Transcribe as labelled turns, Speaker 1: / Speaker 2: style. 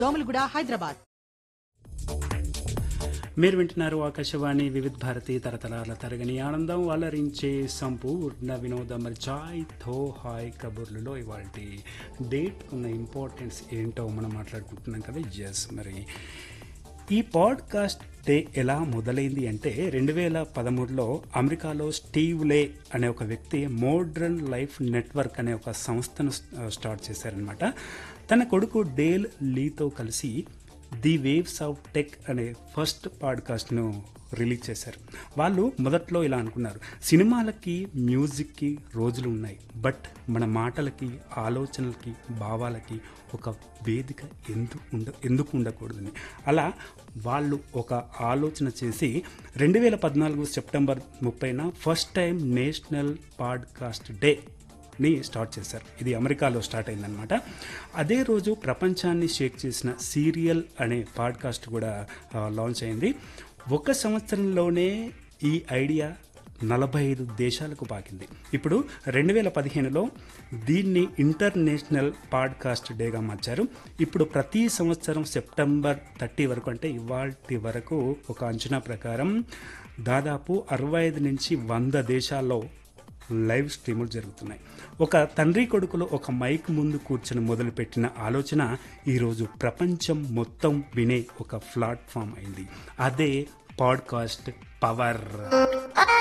Speaker 1: దోమలగూడ హైదరాబాద్
Speaker 2: మీరు వింటున్నారు ఆకాశవాణి వివిధ భారతి తరతరాల తరగని ఆనందం అలరించే సంపూర్ణ వినోదం మరి చాయ్ థో హాయ్ కబుర్లలో ఇవాళ డేట్ ఉన్న ఇంపార్టెన్స్ ఏంటో మనం మాట్లాడుకుంటున్నాం కదా ఎస్ మరి ఈ పాడ్కాస్ట్ డే ఎలా మొదలైంది అంటే రెండు వేల పదమూడులో అమెరికాలో స్టీవ్ లే అనే ఒక వ్యక్తి మోడ్రన్ లైఫ్ నెట్వర్క్ అనే ఒక సంస్థను స్టార్ట్ చేశారనమాట తన కొడుకు డేల్ లీతో కలిసి ది వేవ్స్ ఆఫ్ టెక్ అనే ఫస్ట్ పాడ్కాస్ట్ను రిలీజ్ చేశారు వాళ్ళు మొదట్లో ఇలా అనుకున్నారు సినిమాలకి మ్యూజిక్కి రోజులు ఉన్నాయి బట్ మన మాటలకి ఆలోచనలకి భావాలకి ఒక వేదిక ఎందుకు ఉండ ఎందుకు ఉండకూడదని అలా వాళ్ళు ఒక ఆలోచన చేసి రెండు వేల పద్నాలుగు సెప్టెంబర్ ముప్పైన first time national podcast day ని స్టార్ట్ చేశారు ఇది అమెరికాలో స్టార్ట్ అయిందనమాట అదే రోజు ప్రపంచాన్ని షేక్ చేసిన సీరియల్ అనే పాడ్కాస్ట్ కూడా ఆ, లాంచ్ అయింది ఒక సంవత్సరంలోనే ఈ ఐడియా నలభై ఐదు దేశాలకు పాకింది ఇప్పుడు రెండు వేల పదిహేనులో దీన్ని ఇంటర్నేషనల్ పాడ్కాస్ట్ డేగా మార్చారు ఇప్పుడు ప్రతి సంవత్సరం సెప్టెంబర్ థర్టీ వరకు అంటే ఇవాల్టి వరకు ఒక అంచనా ప్రకారం దాదాపు అరవై ఐదు నుంచి వంద దేశాల్లో లైవ్ స్ట్రీములు జరుగుతున్నాయి ఒక తండ్రి కొడుకులు ఒక మైక్ ముందు కూర్చొని మొదలుపెట్టిన ఆలోచన ఈరోజు ప్రపంచం మొత్తం వినే ఒక ప్లాట్ఫామ్ అయింది అదే పాడ్కాస్ట్ పవర్